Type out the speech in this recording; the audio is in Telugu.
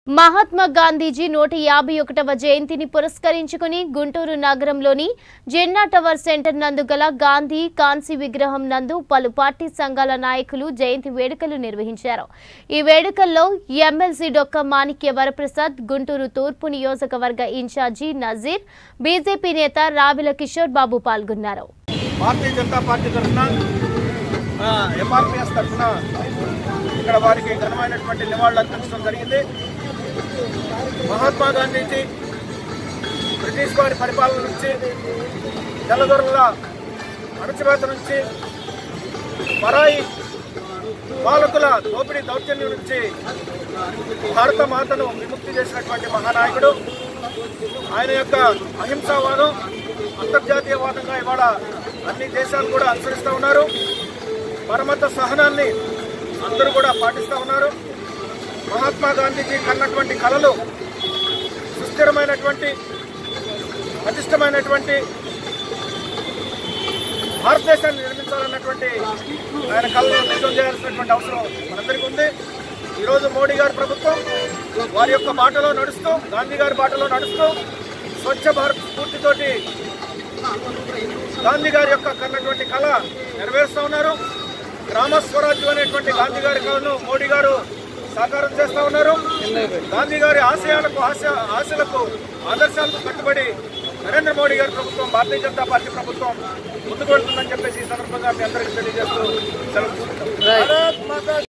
మహాత్మా గాంధీజీ నూట యాభై ఒకటవ జయంతిని పురస్కరించుకుని గుంటూరు నగరంలోని జెన్నా టవర్ సెంటర్ నందు గల గాంధీ కాంసీ విగ్రహం నందు పలు పార్టీ సంఘాల నాయకులు జయంతి వేడుకలు నిర్వహించారు ఈ వేడుకల్లో ఎమ్మెల్సీ డొక్క మాణిక్య వరప్రసాద్ గుంటూరు తూర్పు నియోజకవర్గ ఇన్ఛార్జి నజీర్ బీజేపీ నేత రావిల కిషోర్ బాబు పాల్గొన్నారు భారతీయ జనతా పార్టీ తరఫున ఎంఆర్పిఎస్ తరఫున ఇక్కడ వారికి ఘనమైనటువంటి నివాళులు అర్పించడం జరిగింది మహాత్మా గాంధీజీ బ్రిటిష్ వారి పరిపాలన నుంచి తెల్లదొరల అణచివేత నుంచి పరాయి పాలకుల దోపిడీ దౌర్జన్యం నుంచి భారత మాతను విముక్తి చేసినటువంటి మహానాయకుడు ఆయన యొక్క అహింసావాదం అంతర్జాతీయవాదంగా ఇవాళ అన్ని దేశాలు కూడా అనుసరిస్తూ ఉన్నారు పరమత సహనాన్ని అందరూ కూడా పాటిస్తూ ఉన్నారు మహాత్మా గాంధీజీ కన్నటువంటి కళలు సుస్థిరమైనటువంటి పటిష్టమైనటువంటి భారతదేశాన్ని నిర్మించాలన్నటువంటి ఆయన కళను నిజం చేయాల్సినటువంటి అవసరం మనందరికీ ఉంది ఈరోజు మోడీ గారి ప్రభుత్వం వారి యొక్క బాటలో నడుస్తూ గాంధీ గారి బాటలో నడుస్తూ స్వచ్ఛ భారత్ స్ఫూర్తితోటి గాంధీ గారి యొక్క కన్నటువంటి కళ నెరవేరుస్తూ ఉన్నారు గ్రామ స్వరాజ్యం అనేటువంటి గాంధీ గారి కళను మోడీ గారు సాకారం చేస్తూ ఉన్నారు గాంధీ గారి ఆశయాలకు ఆశ ఆశలకు ఆదర్శాలకు కట్టుబడి నరేంద్ర మోడీ గారి ప్రభుత్వం భారతీయ జనతా పార్టీ ప్రభుత్వం ముందుకు వెళ్తుందని చెప్పేసి ఈ సందర్భంగా మీ అందరికీ తెలియజేస్తూ సెలవు తీసుకుంటాం. భారత్ మాతా